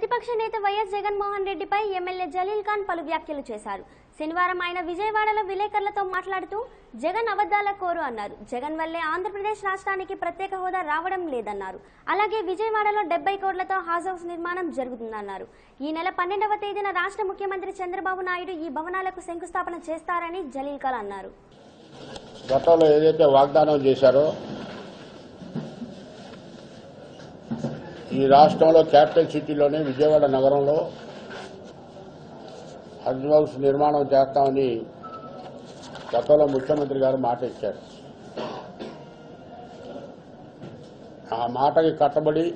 ప్రతిపక్ష నేత వైఎస్ జగన్మోహన్ రెడ్డిపై ఎమ్మెల్యే జలీల్ ఖాన్ పలు వ్యాఖ్యలు చేశారు శనివారం ఆయన విజయవాడలో విలేకరులతో మాట్లాడుతూ జగన్ అబద్దాల కోరు అన్నారు జగన్ వల్లే ఆంధ్రప్రదేశ్ రాష్ట్రానికి ప్రత్యేక హోదా రావడం లేదన్నారు అలాగే విజయవాడలో డెబ్బై కోట్లతో హౌస్ హౌస్ నిర్మాణం జరుగుతుందన్నారు ఈ నెల పన్నెండవ తేదీన రాష్ట్ర ముఖ్యమంత్రి చంద్రబాబు నాయుడు ఈ భవనాలకు శంకుస్థాపన చేస్తారని జలీల్ ఖాన్ అన్నారు గతంలో ఏదైతే వాగ్దానం చేశారో ఈ రాష్ట్రంలో క్యాపిటల్ సిటీలోనే విజయవాడ నగరంలో హజ్ హౌస్ నిర్మాణం చేస్తామని గతంలో ముఖ్యమంత్రి గారు మాట ఇచ్చారు ఆ మాటకి కట్టబడి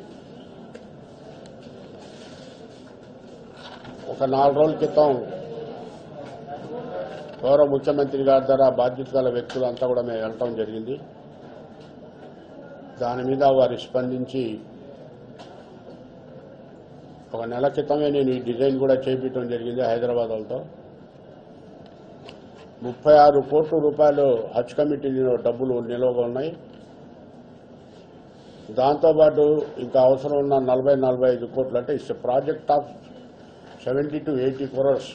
ఒక నాలుగు రోజుల క్రితం గౌరవ ముఖ్యమంత్రి గారి ద్వారా బాధ్యత గల వ్యక్తులంతా కూడా మేము వెళ్ళటం జరిగింది దాని మీద వారు స్పందించి ఒక నెల క్రితమే నేను ఈ డిజైన్ కూడా చేపించడం జరిగింది హైదరాబాద్ వాళ్ళతో ముప్పై ఆరు కోట్ల రూపాయలు హజ్ కమిటీలో డబ్బులు నిల్వగా ఉన్నాయి దాంతోపాటు ఇంకా అవసరం ఉన్న నలభై నలభై ఐదు కోట్లు అంటే it's project of seventy two eighty crores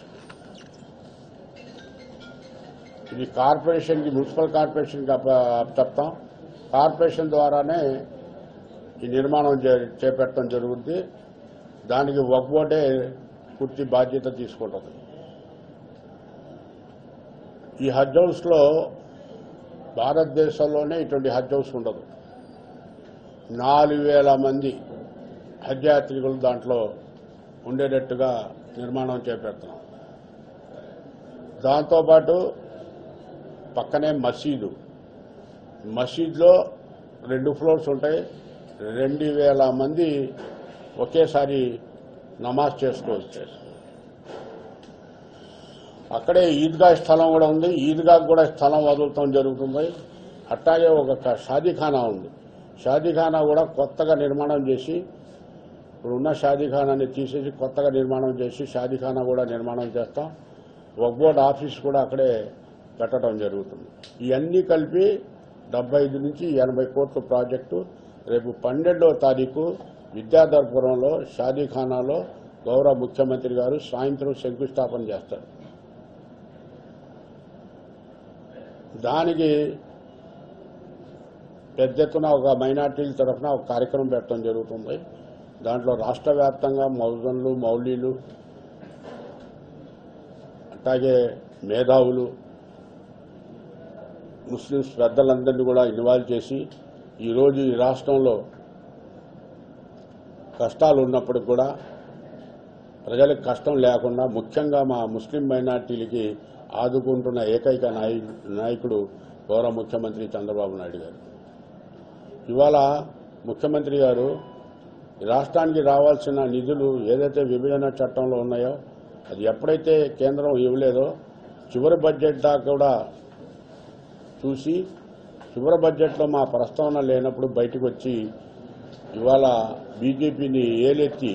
ఇది కార్పొరేషన్కి మున్సిపల్ కార్పొరేషన్కి అప్ప- చెప్తాం కార్పొరేషన్ ద్వారానే ఈ నిర్మాణం చే- చేపట్టడం జరుగుద్ది దానికి వక్ బోర్డే పూర్తి బాధ్యత తీసుకుంటుంది ఈ హజ్ హౌస్లో భారతదేశంలోనే ఇటువంటి హజ్ హౌస్ ఉండదు నాలుగు వేల మంది హజ్ యాత్రికులు దాంట్లో ఉండేటట్టుగా నిర్మాణం చేపడుతున్నాం దాంతోపాటు పక్కనే మసీదు మసీద్లో రెండు ఫ్లోర్స్ ఉంటాయి రెండు వేల మంది ఒకేసారి నమాజ్ చేసుకోవచ్చు అక్కడే ఈద్గా స్థలం కూడా ఉంది ఈద్గా కూడా స్థలం వదలటం జరుగుతుంది అట్లాగే ఒక షాదీఖానా ఉంది షాదీఖానా కూడా కొత్తగా నిర్మాణం చేసి ఇప్పుడున్న షాదీఖానాన్ని తీసేసి కొత్తగా నిర్మాణం చేసి షాదీఖానా కూడా నిర్మాణం చేస్తాం వక్బోర్డ్ ఆఫీస్ కూడా అక్కడే పెట్టడం జరుగుతుంది ఇవన్నీ కలిపి డెబ్బై ఐదు నుంచి ఎనభై కోట్ల ప్రాజెక్టు రేపు పన్నెండవ తారీఖు విద్యాధర్పురంలో షాదీఖానాలో గౌరవ ముఖ్యమంత్రి గారు సాయంత్రం శంకుస్థాపన చేస్తారు దానికి పెద్ద ఎత్తున ఒక మైనార్టీల తరఫున ఒక కార్యక్రమం పెట్టడం జరుగుతుంది దాంట్లో రాష్ట్ర వ్యాప్తంగా మౌజన్లు మౌలీలు అట్లాగే మేధావులు ముస్లింస్ పెద్దలందరినీ కూడా ఇన్వాల్వ్ చేసి ఈరోజు ఈ రాష్ట్రంలో కష్టాలు ఉన్నప్పటికి కూడా ప్రజలకు కష్టం లేకుండా ముఖ్యంగా మా ముస్లిం మైనార్టీలకి ఆదుకుంటున్న ఏకైక నాయ నాయకుడు గౌరవ ముఖ్యమంత్రి చంద్రబాబు నాయుడు గారు ఇవాళ ముఖ్యమంత్రి గారు ఈ రాష్ట్రానికి రావాల్సిన నిధులు ఏదైతే విభజన చట్టంలో ఉన్నాయో అది ఎప్పుడైతే కేంద్రం ఇవ్వలేదో చివరి బడ్జెట్ దాకా కూడా చూసి చివరి బడ్జెట్లో మా ప్రస్తావన లేనప్పుడు బయటకు వచ్చి ఇవాళ బీజేపీని ఏలెత్తి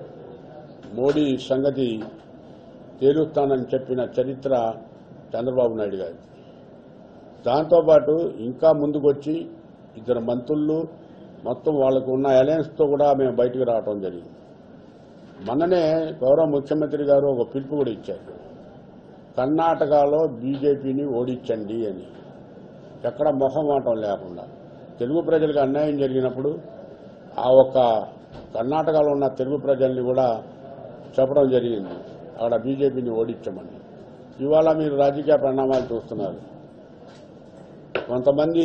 మోడీ సంగతి తేలుస్తానని చెప్పిన చరిత్ర చంద్రబాబు నాయుడు గారి దాంతోపాటు ఇంకా ముందుకొచ్చి ఇద్దరు మంత్రులు మొత్తం వాళ్ళకు ఉన్న అలయన్స్తో కూడా మేము బయటకు రావడం జరిగింది మొన్ననే గౌరవ ముఖ్యమంత్రి గారు ఒక పిలుపు కూడా ఇచ్చారు కర్ణాటకలో బీజేపీని ఓడించండి అని ఎక్కడ మొహమాటం లేకుండా తెలుగు ప్రజలకు అన్యాయం జరిగినప్పుడు ఆ ఒక్క కర్ణాటకలో ఉన్న తెలుగు ప్రజల్ని కూడా చెప్పడం జరిగింది అక్కడ బీజేపీని ఓడించమని ఇవాళ మీరు రాజకీయ పరిణామాలు చూస్తున్నారు కొంతమంది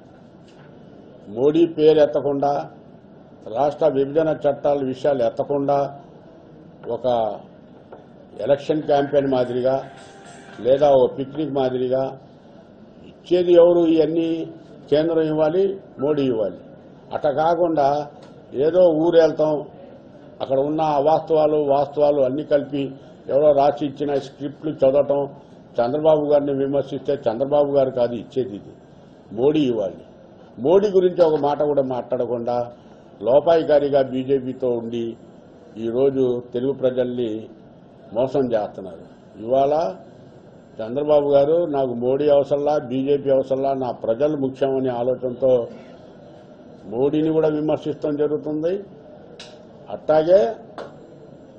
మోడీ పేరు ఎత్తకుండా రాష్ట్ర విభజన చట్టాల విషయాలు ఎత్తకుండా ఒక ఎలక్షన్ క్యాంపెయిన్ మాదిరిగా లేదా ఒక పిక్నిక్ మాదిరిగా ఇచ్చేది ఎవరు ఇవన్నీ కేంద్రం ఇవ్వాలి మోడీ ఇవ్వాలి అట్లా కాకుండా ఏదో ఊరు వెళ్తాం అక్కడ ఉన్న అవాస్తవాలు వాస్తవాలు అన్ని కలిపి ఎవరో రాసి ఇచ్చిన స్క్రిప్ట్లు చదవటం చంద్రబాబు గారిని విమర్శిస్తే చంద్రబాబు గారు కాదు ఇచ్చేది ఇది మోడీ ఇవ్వాలి మోడీ గురించి ఒక మాట కూడా మాట్లాడకుండా లోపాయికారిగా బీజేపీతో ఉండి ఈరోజు తెలుగు ప్రజల్ని మోసం చేస్తున్నారు ఇవాళ చంద్రబాబు గారు నాకు మోడీ అవసరంలా బీజేపీ అవసరంలా నా ప్రజలు ముఖ్యమనే ఆలోచనతో మోడీని కూడా విమర్శిస్తాం జరుగుతుంది అట్లాగే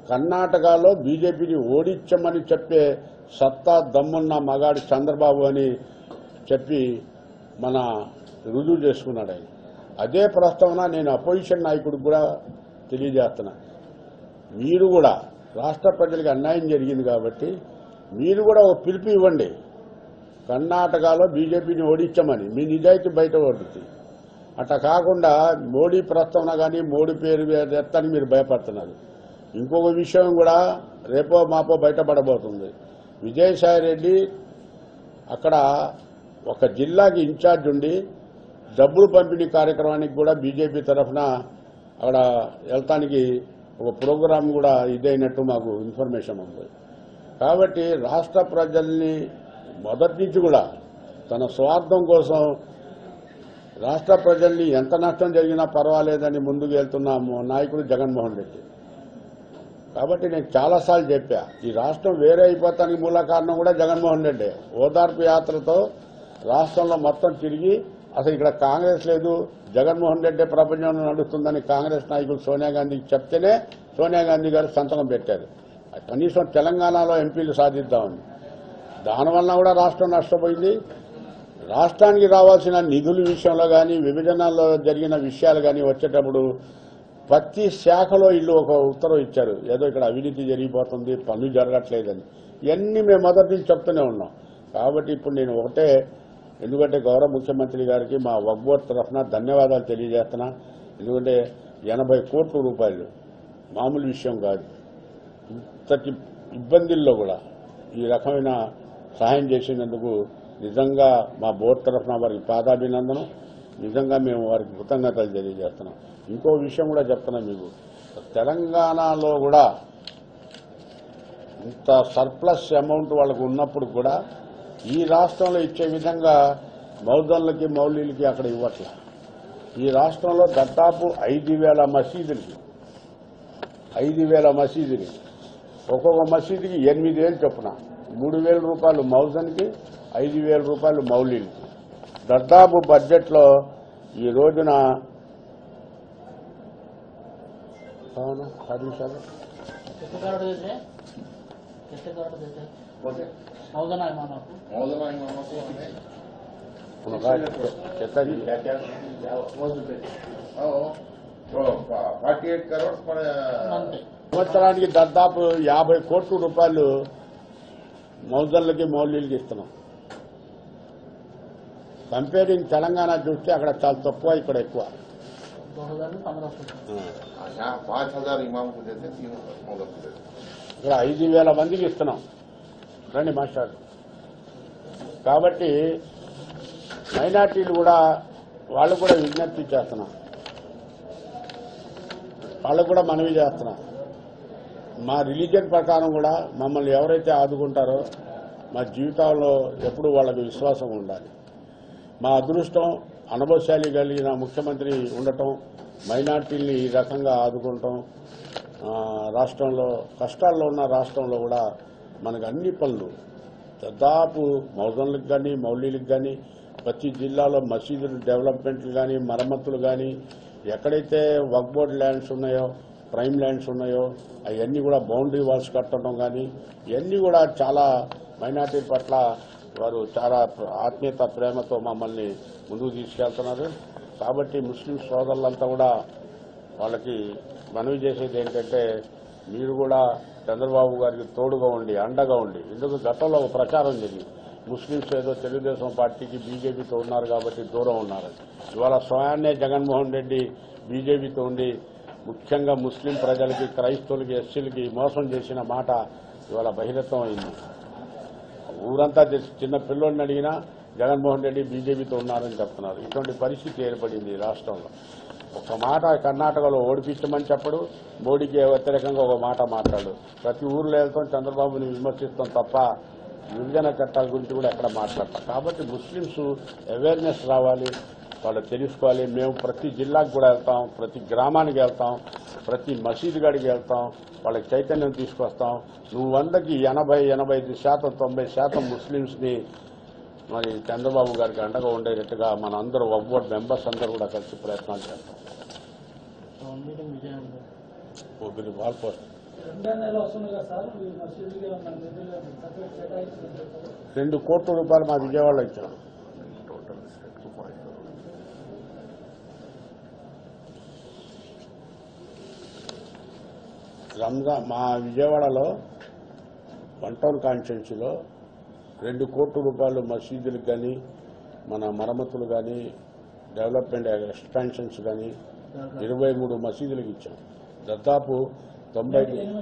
కర్ణాటకలో బీజేపీని ఓడించమని చెప్పే సత్తా దమ్మున్న మగాడు చంద్రబాబు అని చెప్పి మన రుజువు చేసుకున్నాడు ఆయన అదే ప్రస్తావన నేను అపోజిషన్ నాయకుడికి కూడా తెలియజేస్తున్నా మీరు కూడా రాష్ట్ర ప్రజలకు అన్యాయం జరిగింది కాబట్టి మీరు కూడా ఒక పిలుపు ఇవ్వండి కర్ణాటకలో బీజేపీని ఓడించమని మీ నిజాయితీ బయట పడుతుంది అట్లా కాకుండా మోడీ ప్రస్తావన కానీ మోడీ పేరు ఎత్తని మీరు భయపడుతున్నారు ఇంకొక విషయం కూడా రేపో మాపో బయటపడబోతుంది విజయసాయి రెడ్డి అక్కడ ఒక జిల్లాకి ఇన్ఛార్జ్ ఉండి డబ్బులు పంపిణీ కార్యక్రమానికి కూడా బీజేపీ తరఫున అక్కడ వెళ్తానికి ఒక ప్రోగ్రాం కూడా ఇదైనట్టు మాకు ఇన్ఫర్మేషన్ ఉంది కాబట్టి రాష్ట్ర ప్రజల్ని మొదటి నుంచి కూడా తన స్వార్థం కోసం రాష్ట్ర ప్రజల్ని ఎంత నష్టం జరిగినా పర్వాలేదని ముందుకు వెళ్తున్న మా నాయకుడు జగన్మోహన్ రెడ్డి కాబట్టి నేను చాలాసార్లు చెప్పా ఈ రాష్ట్రం వేరే అయిపోతానికి మూల కారణం కూడా జగన్మోహన్ రెడ్డి ఓదార్పు యాత్రతో రాష్ట్రంలో మొత్తం తిరిగి అసలు ఇక్కడ కాంగ్రెస్ లేదు జగన్మోహన్ రెడ్డి ప్రపంచంలో నడుస్తుందని కాంగ్రెస్ నాయకులు సోనియా గాంధీకి చెప్తేనే సోనియా గాంధీ గారు సంతకం పెట్టారు కనీసం తెలంగాణలో ఎంపీలు సాధిద్దామని దానివల్ల కూడా రాష్ట్రం నష్టపోయింది రాష్ట్రానికి రావాల్సిన నిధుల విషయంలో కానీ విభజనలో జరిగిన విషయాలు కానీ వచ్చేటప్పుడు ప్రతి శాఖలో ఇల్లు ఒక ఉత్తర్వు ఇచ్చారు ఏదో ఇక్కడ అవినీతి జరిగిపోతుంది పనులు జరగట్లేదని ఇవన్నీ మేము మొదటి నుంచి చెప్తూనే ఉన్నాం కాబట్టి ఇప్పుడు నేను ఒకటే ఎందుకంటే గౌరవ ముఖ్యమంత్రి గారికి మా వగ్బోర్ తరఫున ధన్యవాదాలు తెలియజేస్తున్నా ఎందుకంటే ఎనభై కోట్ల రూపాయలు మామూలు విషయం కాదు ఇంతటి ఇబ్బందుల్లో కూడా ఈ రకమైన సహాయం చేసినందుకు నిజంగా మా బోర్డు తరఫున వారికి పాదాభినందనం నిజంగా మేము వారికి కృతజ్ఞతలు తెలియజేస్తున్నాం ఇంకో విషయం కూడా చెప్తున్నాం మీకు తెలంగాణలో కూడా ఇంత సర్ప్లస్ అమౌంట్ వాళ్ళకు ఉన్నప్పుడు కూడా ఈ రాష్ట్రంలో ఇచ్చే విధంగా మౌదన్లకి మౌలీలకి అక్కడ ఇవ్వట్లే ఈ రాష్ట్రంలో దాదాపు ఐదు వేల మసీదులకి ఐదు వేల మసీదులు ఒక్కొక్క మసీదుకి ఎనిమిది వేలు చొప్పున మూడు వేల రూపాయలు మౌజన్కి ఐదు వేల రూపాయలు మౌలీలకి దాదాపు బడ్జెట్లో ఈ రోజున అవునా పది నిమిషాలు कितने करोड़ देते हैं कितने करोड़ देते हैं बोले मौजन है मानो आपको मौलाना इमाम को हमें उनका చెత్తది ఫార్టీ ఎయిట్ కరోడ్స్ మన అంతే సంవత్సరానికి దాదాపు యాభై కోట్ల రూపాయలు మౌజన్లకి మౌలీలకి ఇస్తున్నాం కంపేరింగ్ తెలంగాణ చూస్తే అక్కడ చాలా తక్కువ ఇక్కడ ఎక్కువ दो हजार में पंद्रह सौ ఆ. यहाँ पाँच हजार इमाम को देते तीन मौलम को देते ఇక్కడ ఐదు వేల మందికి ఇస్తున్నాం రండి మాస్టర్ కాబట్టి మైనార్టీలు కూడా వాళ్ళు కూడా విజ్ఞప్తి చేస్తున్నాం వాళ్ళకు కూడా మనవి చేస్తున్నాం మా రిలీజియన్ ప్రకారం కూడా మమ్మల్ని ఎవరైతే ఆదుకుంటారో మా జీవితంలో ఎప్పుడు వాళ్ళకి విశ్వాసం ఉండాలి మా అదృష్టం అనుభవశాలి కలిగిన ముఖ్యమంత్రి ఉండటం మైనార్టీల్ని ఈ రకంగా ఆదుకుంటాం ఆ, రాష్ట్రంలో కష్టాల్లో ఉన్న రాష్ట్రంలో కూడా మనకు అన్ని పనులు దాదాపు మౌజన్లకు కానీ మౌలీలకు కానీ ప్రతి జిల్లాలో మసీదులు డెవలప్మెంట్లు కానీ మరమ్మతులు కానీ ఎక్కడైతే వర్క్ బోర్డ్ ల్యాండ్స్ ఉన్నాయో ప్రైమ్ ల్యాండ్స్ ఉన్నాయో అవన్నీ కూడా బౌండరీ వాల్స్ కట్టడం కానీ ఇవన్నీ కూడా చాలా మైనార్టీ పట్ల వారు చాలా ప్ర- ఆత్మీయత ప్రేమతో మమ్మల్ని ముందుకు తీసుకెళ్తున్నారు కాబట్టి ముస్లిం సోదరులంతా కూడా వాళ్ళకి మనవి చేసేది ఏంటంటే మీరు కూడా చంద్రబాబు గారికి తోడుగా ఉండి అండగా ఉండి ఎందుకు గతంలో ఒక ప్రచారం జరిగింది ముస్లింస్ ఏదో తెలుగుదేశం పార్టీకి బీజేపీతో ఉన్నారు కాబట్టి దూరం ఉన్నారు ఇవాళ స్వయాన్నే జగన్మోహన్ రెడ్డి బీజేపీతో ఉండి ముఖ్యంగా ముస్లిం ప్రజలకి క్రైస్తవులకి ఎస్సీలకి మోసం చేసిన మాట ఇవాళ బహిరంగం అయింది ఊరంతా తెలిసి చిన్న పిల్లోడిని అడిగినా జగన్మోహన్ రెడ్డి బీజేపీతో ఉన్నారని చెప్తున్నారు ఇటువంటి పరిస్థితి ఏర్పడింది ఈ రాష్ట్రంలో ఒక మాట కర్ణాటకలో ఓడిపించమని చెప్పడు మోడీకి వ్యతిరేకంగా ఒక మాట మాట్లాడు ప్రతి ఊర్లో వెళ్తాం చంద్రబాబుని విమర్శిస్తాం తప్ప విభజన చట్టాల గురించి కూడా ఎక్కడ మాట్లాడతాం కాబట్టి ముస్లింస్ అవేర్నెస్ రావాలి వాళ్ళు తెలుసుకోవాలి మేము ప్రతి జిల్లాకు కూడా వెళ్తాం ప్రతి గ్రామానికి వెళ్తాం ప్రతి మసీదు గడికి వెళ్తాం వాళ్ళకి చైతన్యం తీసుకొస్తాం నువ్వు వందకి ఎనభై ఎనభై ఐదు శాతం తొంభై శాతం ముస్లింస్ని మరి చంద్రబాబు గారికి అండగా ఉండేటట్టుగా మన అందరూ ఒక్కోటి మెంబర్స్ అందరూ కూడా కలిసి ప్రయత్నాలు చేస్తాం तो मीटिंग विजय ఒకరి వాల్ పోస్ట్ రెండో నెల వస్తుంది కదా సార్ ఈ మసీదుకి ఏమన్నా నిధులు సపరేట్ కేటాయించారు రెండు కోట్ల రూపాయలు మా విజయవాడలో ఇచ్చాం Total is two point four. Ramzan మా విజయవాడలో వన్ టౌన్ కాన్స్టిట్యున్సీలో రెండు కోట్ల రూపాయలు మసీదులకు కానీ మన మరమ్మతులు కానీ డెవలప్మెంట్ ఎక్స్పాన్షన్స్ కానీ ఇరవై మూడు మసీదులకు ఇచ్చాం దాదాపు తొంభై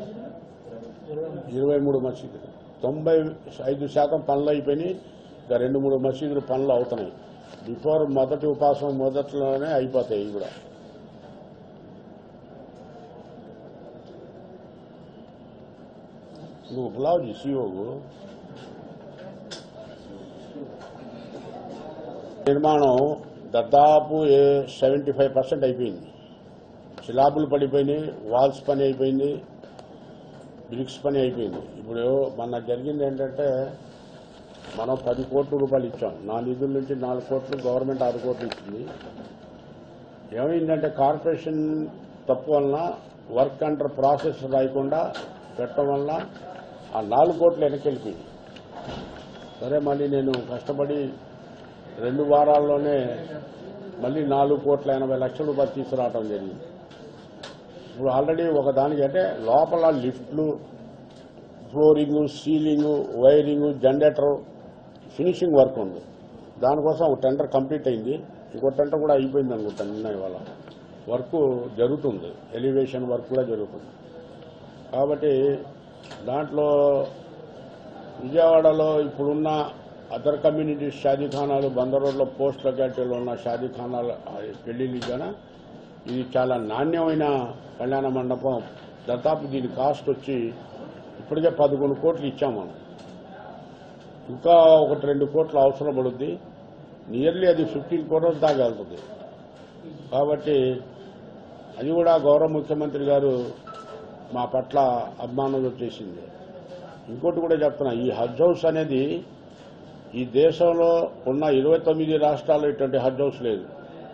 ఇరవై మూడు మసీదులు తొంభై ఐదు శాతం పనులు అయిపోయినాయి ఇంకా రెండు మూడు మసీదులు పనులు అవుతున్నాయి బిఫోర్ మొదటి ఉపాసం మొదట్లోనే అయిపోతాయి ఇవి కూడా నువ్వు బ్లౌజ్ సీఓకు నిర్మాణం దాదాపు సెవెంటీ ఫైవ్ పర్సెంట్ అయిపోయింది స్లాబులు పడిపోయినాయి వాల్స్ పని అయిపోయింది బ్రిక్స్ పని అయిపోయింది ఇప్పుడు మొన్న జరిగింది ఏంటంటే మనం పది కోట్ల రూపాయలు ఇచ్చాం నా నిధుల నుంచి నాలుగు కోట్లు గవర్నమెంట్ ఆరు కోట్లు ఇచ్చింది ఏమైందంటే కార్పొరేషన్ తప్పు వలన వర్క్ అండర్ ప్రాసెస్ రాయకుండా పెట్టడం వలన ఆ నాలుగు కోట్లు వెనక్కి వెళ్ళిపోయింది సరే మళ్ళీ నేను కష్టపడి రెండు వారాల్లోనే మళ్ళీ నాలుగు కోట్ల ఎనభై లక్షల రూపాయలు తీసుకురావడం జరిగింది ఇప్పుడు ఆల్రెడీ ఒక దానికి అంటే లోపల లిఫ్ట్లు flooring ceiling wiring generator finishing work ఉంది దానికోసం ఒక టెండర్ కంప్లీట్ అయింది ఇంకో టెండర్ కూడా అయిపోయింది అనుకుంటాను నిన్న ఇవాళ వర్క్ జరుగుతుంది ఎలివేషన్ వర్క్ కూడా జరుగుతుంది కాబట్టి దాంట్లో విజయవాడలో ఇప్పుడున్న అదర్ కమ్యూనిటీస్ షాదీఖానాలు బందర్ రోడ్లో పోస్ట్ లొకాలిటీలో ఉన్న షాదీఖానాల పెళ్లిళ్ళు కానీ ఇది చాలా నాణ్యమైన కళ్యాణ మండపం దాదాపు దీని కాస్ట్ వచ్చి ఇప్పటికే పదకొండు కోట్లు ఇచ్చాం మనం ఇంకా ఒకటి రెండు కోట్లు అవసరం పడుద్ది నియర్లీ అది ఫిఫ్టీన్ కోటర్స్ దాకా వెళ్తుంది కాబట్టి అది కూడా గౌరవ ముఖ్యమంత్రి గారు మా పట్ల అభిమానం చేసింది ఇంకోటి కూడా చెప్తున్నా ఈ హజ్ హౌస్ అనేది ఈ దేశంలో ఉన్న ఇరవై తొమ్మిది రాష్ట్రాల్లో ఇటువంటి హజ్ హౌస్ లేదు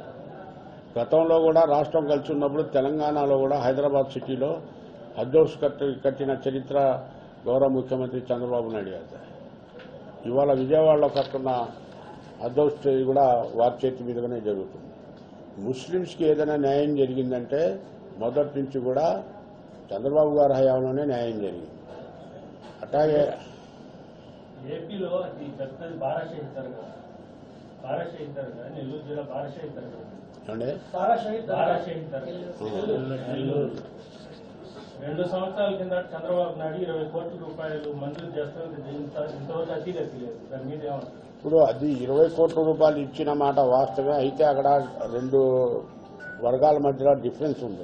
గతంలో కూడా రాష్ట్రం కలిసి ఉన్నప్పుడు తెలంగాణలో కూడా హైదరాబాద్ సిటీలో హజ్ హౌస్ కట్టి కట్టిన చరిత్ర గౌరవ ముఖ్యమంత్రి చంద్రబాబు నాయుడు గారు ఇవాళ విజయవాడలో కట్టున్న హజ్ హౌస్ కూడా వారి చేతి మీదుగానే జరుగుతుంది ముస్లింస్కి ఏదైనా న్యాయం జరిగిందంటే మొదటి నుంచి కూడా చంద్రబాబు గారి హయాంలోనే న్యాయం జరిగింది అట్లాగే ఏపీలో అది పెద్దది బారాషాహి దర్గా బారాషాహి దర్గా నెల్లూరు జిల్లా బారాషాహి దర్గా ఏమండి బారాషాహి దర్గా నెల్లూరు రెండు సంవత్సరాల కింద చంద్రబాబు నాయుడు ఇరవై కోట్ల రూపాయలు మంజూరు చేస్తాను ఇంత- ఇంతవరకు అతిగతి లేదు దాని మీద ఏమంటారు ఇప్పుడు అది ఇరవై కోట్ల రూపాయలు ఇచ్చిన మాట వాస్తవమే అయితే అక్కడ రెండు వర్గాల మధ్యలో డిఫరెన్స్ ఉంది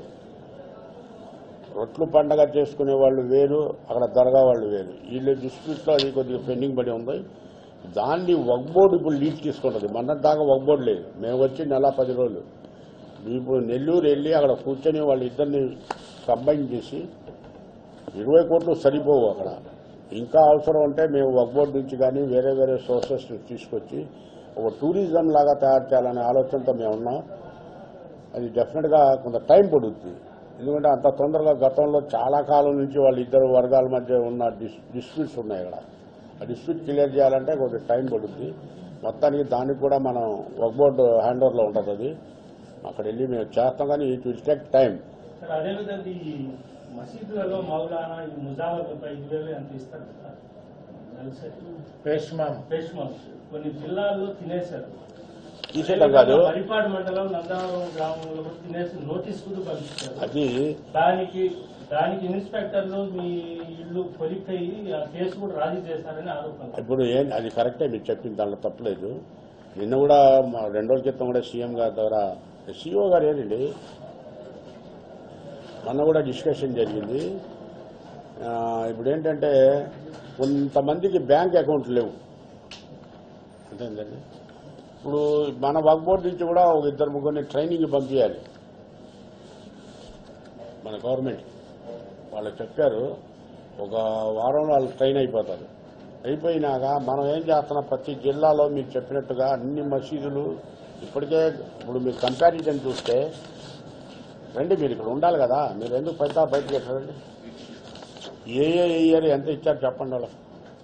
రొట్లు పండగ చేసుకునే వాళ్ళు వేరు అక్కడ దర్గా వాళ్ళు వేరు వీళ్ళ డిస్ప్యూట్లో అది కొద్దిగా పెండింగ్ పడి ఉంది దాన్ని వగ్బోర్డు ఇప్పుడు లీడ్ తీసుకుంటుంది మొన్నటి దాకా వగ్బోర్డు లేదు మేము వచ్చి నెల పది రోజులు ఇప్పుడు నెల్లూరు వెళ్ళి అక్కడ కూర్చొని వాళ్ళిద్దరిని కంబైన్ చేసి ఇరవై కోట్లు సరిపోవు అక్కడ ఇంకా అవసరం ఉంటే మేము వక్బోర్డ్ నుంచి కానీ వేరే వేరే సోర్సెస్ తీసుకొచ్చి ఒక టూరిజం లాగా తయారు చేయాలనే ఆలోచనతో మేము ఉన్నాం అది డెఫినెట్గా కొంత టైం పడుద్ది ఎందుకంటే అంత తొందరగా గతంలో చాలా కాలం నుంచి వాళ్ళ ఇద్దరు వర్గాల మధ్య ఉన్న డిస్ డిస్ప్యూట్స్ ఉన్నాయి ఇక్కడ ఆ డిస్ప్యూట్ క్లియర్ చేయాలంటే కొంచెం టైం పడుద్ది మొత్తానికి దానికి కూడా మనం వక్బోర్డ్ హ్యాండ్ ఓవర్లో ఉంటుంది అది అక్కడ వెళ్ళి మేము చేస్తాం కానీ it will take time sir అదేవిధంగా ఈ మసీదులలో మౌలానా ఈ ముజావర్ ఐదు వేలు ఎంత ఇస్తారు కదా తెలుసా పేష్మాం పేష్మా కొన్ని జిల్లాల్లో తినేశారు తీసేయడం కాదు హరిపాడు మండలం నందావరం గ్రామంలో కూడా తినేసి నోటీస్ కూడా పంపించారు అది దానికి దానికి ఇన్స్పెక్టర్లు మీ ఇల్లు కొలిపోయి ఆ కేసు కూడా రాజీ చేశారని ఆరోపణ ఇప్పుడు ఏం అది కరెక్టే మీరు చెప్పింది దాంట్లో తప్పలేదు నిన్న కూడా మా రెండు రోజుల క్రితం కూడా సీఎం గారి ద్వారా సీఓ గారు ఏంటండి మొన్న కూడా డిస్కషన్ జరిగింది ఆ, ఇప్పుడు ఏంటంటే కొంతమందికి బ్యాంక్ అకౌంట్ లేవు అంతేందండి ఇప్పుడు మన వర్క్ బోర్డు నుంచి కూడా ఒక ఇద్దరు ముగ్గురిని ట్రైనింగ్ పంపించాలి మన గవర్నమెంట్ వాళ్ళు చెప్పారు ఒక వారంలో వాళ్ళు ట్రైన్ అయిపోతారు అయిపోయినాక మనం ఏం చేస్తున్నాం ప్రతి జిల్లాలో మీరు చెప్పినట్టుగా అన్ని మసీదులు ఇప్పటికే ఇప్పుడు మీరు కంపారిజన్ చూస్తే రండి మీరు ఇక్కడ ఉండాలి కదా మీరు ఎందుకు పెద్ద బయటకు ఎక్కడండి ఏ ఏ ఇయర్ ఎంత ఇచ్చారు చెప్పండి వాళ్ళకి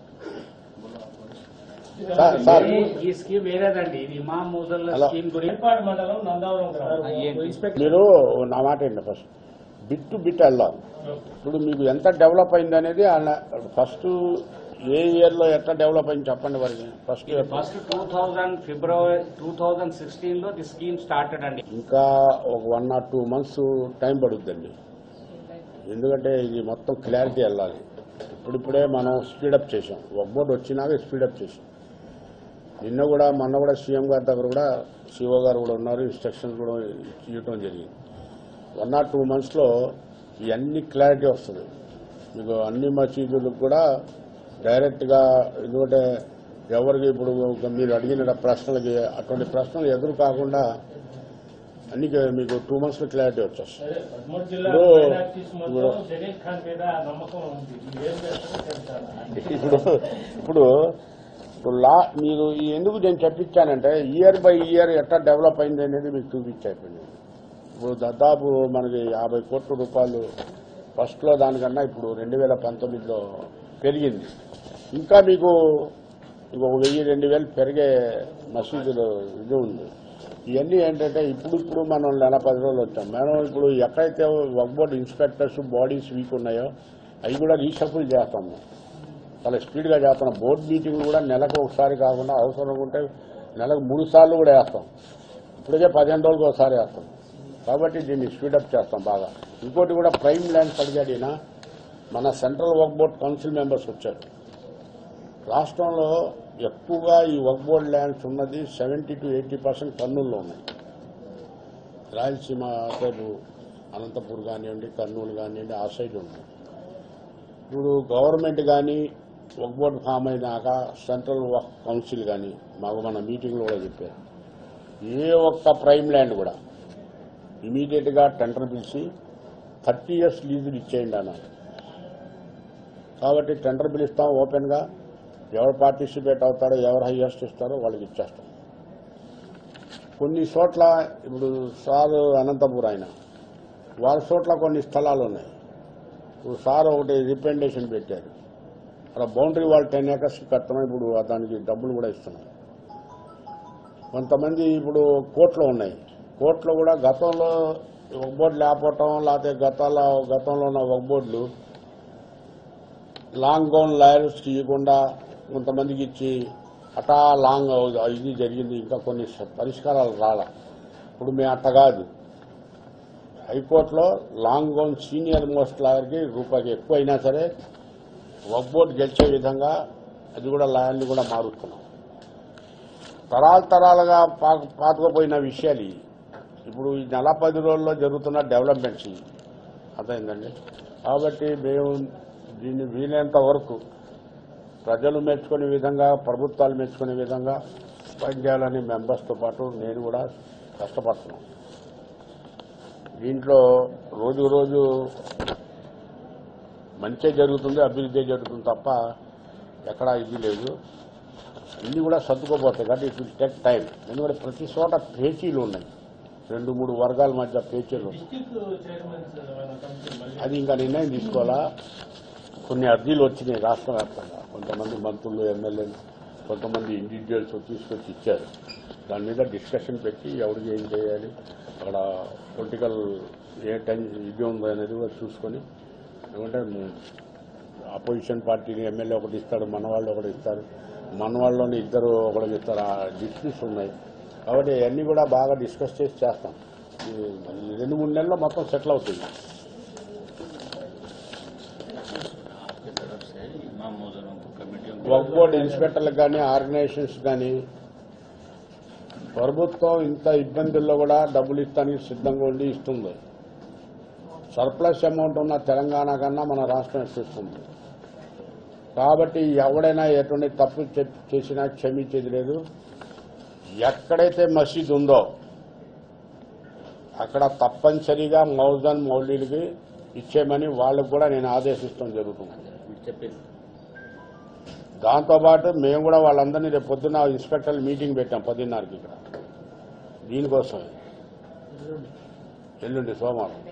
సార్ సార్ ఈ స్కీమ్ వేరేదండి ఇది ఇమాం ముజల్ల హలో. స్కీమ్ గురించి ఏర్పాటు మండలం నందావరం గ్రామం ఏంటి? ఇన్స్పెక్టర్ మీరు నా మాట ఏంటి ఫస్ట్ బిట్ టు బిట్ వెళ్దాం ఇప్పుడు మీకు ఎంత డెవలప్ అయింది అనేది ఫస్ట్ ఏ ఇయర్ లో ఎట్లా డెవలప్ అయింది చెప్పండి వారికి ఫస్ట్ ఫస్ట్ టూ థౌజండ్ ఫిబ్రవరి టూ థౌజండ్ సిక్స్టీన్ లో ది స్కీమ్ స్టార్టెడ్ అండి ఇంకా ఒక one or two months time పడుద్దండి ఎందుకంటే ఇది మొత్తం క్లారిటీ వెళ్ళాలి ఇప్పుడిప్పుడే మనం స్పీడప్ చేసాం ఒక బోర్డు వచ్చినాక స్పీడప్ చేసాం నిన్న కూడా మొన్న కూడా సీఎం గారి దగ్గర కూడా సిఓ గారు కూడా ఉన్నారు ఇన్స్ట్రక్షన్స్ కూడా ఇవ్వటం జరిగింది వన్ ఆర్ టూ మంత్స్లో ఇవన్నీ క్లారిటీ వస్తుంది మీకు అన్ని మసీదులకు కూడా డైరెక్ట్గా ఎందుకంటే ఎవరికి ఇప్పుడు మీరు అడిగిన ప్రశ్నలకి అటువంటి ప్రశ్నలు ఎదురు కాకుండా అన్ని మీకు టూ మంత్స్లో క్లారిటీ వచ్చేస్తుంది సరే పదమూడు జిల్లా ఇప్పుడు- మైనార్టీస్ మొత్తం జలీల్ ఖాన్ మీద నమ్మకం ఉంది మీరు ఏం చేస్తారో తెలుసా ఇప్పుడు ఇప్పుడు ఇప్పుడు లా మీరు ఈ ఎందుకు నేను చెప్పించానంటే ఇయర్ బై ఇయర్ ఎట్లా డెవలప్ అయింది అనేది మీకు చూపించైపోయింది ఇప్పుడు దాదాపు మనకి యాభై కోట్ల రూపాయలు ఫస్ట్లో దానికన్నా ఇప్పుడు రెండు వేల పంతొమ్మిదిలో పెరిగింది ఇంకా మీకు ఇంకొక వెయ్యి రెండు వేలు పెరిగే మసీదులు ఇది ఉంది ఇవన్నీ ఏంటంటే ఇప్పుడు ఇప్పుడు మనం నెల పది రోజులు వచ్చాం మనం ఇప్పుడు ఎక్కడైతే వర్క్ బోర్డ్ ఇన్స్పెక్టర్స్ బాడీస్ వీక్ ఉన్నాయో అవి కూడా రీషఫుల్ చేస్తాం మేము. చాలా స్పీడ్గా చేస్తున్నాం బోర్డు మీటింగ్లు కూడా నెలకు ఒకసారి కాకుండా అవసరం ఉంటే నెలకు మూడు సార్లు కూడా వేస్తాం ఇప్పటికే పదిహేను రోజులకు ఒకసారి వేస్తాం కాబట్టి దీన్ని స్పీడప్ చేస్తాం బాగా ఇంకోటి కూడా ప్రైమ్ ల్యాండ్స్ అడిగాడు ఈయన మన సెంట్రల్ వర్క్ బోర్డ్ కౌన్సిల్ మెంబర్స్ వచ్చారు రాష్ట్రంలో ఎక్కువగా ఈ వర్క్ బోర్డ్ ల్యాండ్స్ ఉన్నది సెవెంటీ టు ఎయిటీ పర్సెంట్ కర్నూలులో ఉన్నాయి రాయలసీమ సైడు అనంతపూర్ కానివ్వండి కర్నూలు కానివ్వండి ఆ సైడ్ ఉన్నాయి ఇప్పుడు గవర్నమెంట్ కానీ వర్క్ బోర్డు ఫామ్ అయినాక సెంట్రల్ వర్క్ కౌన్సిల్ కానీ మాకు మన మీటింగ్లో కూడా చెప్పారు ఏ ఒక్క ప్రైమ్ ల్యాండ్ కూడా ఇమీడియట్గా టెండర్ పిలిచి థర్టీ ఇయర్స్ లీజులు ఇచ్చేయండి అన్నారు కాబట్టి టెండర్ పిలుస్తాం ఓపెన్గా ఎవరు పార్టిసిపేట్ అవుతారో ఎవరు హైయెస్ట్ ఇస్తారో వాళ్ళకి ఇచ్చేస్తాం కొన్ని చోట్ల ఇప్పుడు సార్ అనంతపూర్ ఆయన వాళ్ళ చోట్ల కొన్ని స్థలాలు ఉన్నాయి ఇప్పుడు సార్ ఒకటి రిప్రజెంటేషన్ పెట్టారు అక్కడ బౌండరీ వాల్ టెన్ ఏకర్స్ కట్టడం ఇప్పుడు దానికి డబ్బులు కూడా ఇస్తున్నాం కొంతమంది ఇప్పుడు కోర్టులో ఉన్నాయి కోర్టులో కూడా గతంలో ఒక బోర్డు లేకపోవటం లేకపోతే గతంలో గతంలో ఉన్న ఒక బోర్డులు లాంగ్ గౌన్ లాయర్స్కి ఇవ్వకుండా కొంతమందికి ఇచ్చి అటా లాంగ్ ఇది జరిగింది ఇంకా కొన్ని పరిష్కారాలు రాల ఇప్పుడు మేము అట్ట కాదు హైకోర్టులో లాంగ్ గౌన్ సీనియర్ మోస్ట్ లాయర్కి రూపాయికి ఎక్కువ అయినా సరే వర్క్ బోర్డు గెలిచే విధంగా అది కూడా లాయర్ని కూడా మారుస్తున్నాం తరాలు తరాలుగా పా- పాతుకుపోయిన విషయాలు ఇవి. ఇప్పుడు ఈ నెల పది రోజుల్లో జరుగుతున్న డెవలప్మెంట్స్ ఇవి. అర్థమైందండి కాబట్టి మేము దీన్ని వీలైనంత వరకు ప్రజలు మెచ్చుకునే విధంగా ప్రభుత్వాలు మెచ్చుకునే విధంగా పనిచేయాలని మెంబర్స్తో పాటు నేను కూడా కష్టపడుతున్నాను దీంట్లో రోజు రోజు మంచే జరుగుతుంది అభివృద్ధి జరుగుతుంది తప్ప ఎక్కడా ఇది లేదు ఇన్ని కూడా సర్దుకోపోతాయి కాబట్టి ఇట్ విల్ టేక్ టైం ఎందుకంటే ప్రతి చోట పేచీలు ఉన్నాయి రెండు మూడు వర్గాల మధ్య పేచీలు ఉన్నాయి డిస్టిక్ చైర్మన్స్ మన కమిటీ మళ్ళీ అది ఇంకా నిర్ణయం తీసుకోవాలా కొన్ని అర్జీలు వచ్చినాయి రాష్ట్ర వ్యాప్తంగా కొంతమంది మంత్రులు ఎమ్మెల్యేలు కొంతమంది ఇండివిజువల్స్ తీసుకొచ్చి ఇచ్చారు దాని మీద డిస్కషన్ పెట్టి ఎవరికి ఏం చేయాలి అక్కడ పొలిటికల్ ఏ టైం ఇది ఉందో అనేది కూడా చూసుకొని ఎందుకంటే అపోజిషన్ పార్టీని ఎమ్మెల్యే ఒకటి ఇస్తాడు మన వాళ్ళు ఒకటి ఇస్తారు మన వాళ్ళలోని ఇద్దరు ఒకటి ఇస్తారు ఆ డిస్ప్యూట్స్ ఉన్నాయి కాబట్టి అన్నీ కూడా బాగా డిస్కస్ చేసి చేస్తాం ఈ రెండు మూడు నెలల్లో మొత్తం సెటిల్ అవుతుంది ఇమాం ముజల్ల కమిటీ వర్క్ బోర్డ్ ఇన్స్పెక్టర్లకు కానీ ఆర్గనైజేషన్స్ కానీ ప్రభుత్వం ఇంత ఇబ్బందుల్లో కూడా డబ్బులు ఇస్తానికి సిద్ధంగా ఉండి ఇస్తుంది సర్ప్లస్ అమౌంట్ ఉన్న తెలంగాణ కన్నా మన రాష్ట్రం ఎక్కువ ఇస్తుంది కాబట్టి ఎవడైనా ఎటువంటి తప్పు చె- చేసినా క్షమించేది లేదు ఎక్కడైతే మసీద్ ఉందో అక్కడ తప్పనిసరిగా మౌజన్ మౌలీలకి ఇచ్చేయమని వాళ్ళకు కూడా నేను ఆదేశిస్తాం జరుగుతుంది మీరు చెప్పింది దాంతోపాటు మేము కూడా వాళ్ళందరినీ రేపు పొద్దున్న ఇన్స్పెక్టర్లు మీటింగ్ పెట్టాం పదిన్నరకి ఇక్కడ దీనికోసం ఎల్లుండి సోమవారం